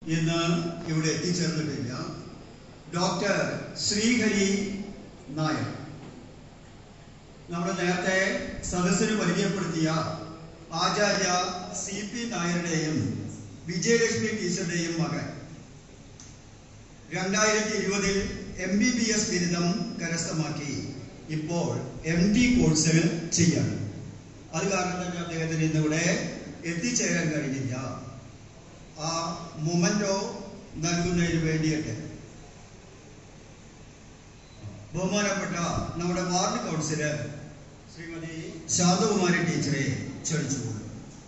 ഇന്ന് ഇവിടെ എത്തിച്ചേർന്നിട്ടില്ല ഡോക്ടർ ശ്രീഹരി നായർ നമ്മൾ നേരത്തെ സദസ്സിന് പരിചയപ്പെടുത്തിയ ആചാര്യ സി പി നായരുടെയും വിജയലക്ഷ്മി ടീച്ചറുടെയും മകൻ രണ്ടായിരത്തി ഇരുപതിൽ എം ബി ബി എസ് ബിരുദം കരസ്ഥമാക്കി ഇപ്പോൾ എം ഡി കോഴ്സ് ചെയ്യാണ് അത് കാരണം തന്നെ അദ്ദേഹത്തിന് ഇന്നിവിടെ എത്തിച്ചേരാൻ കഴിഞ്ഞില്ല ആ മൊമെന്റോ നൽകുന്നതിന് വേണ്ടിയിട്ട് ബഹുമാനപ്പെട്ട നമ്മുടെ വാർഡ് കൗൺസിലർ ശ്രീമതി ശാന്തകുമാരി ടീച്ചറെ ക്ഷണിച്ചുകൊള്ളു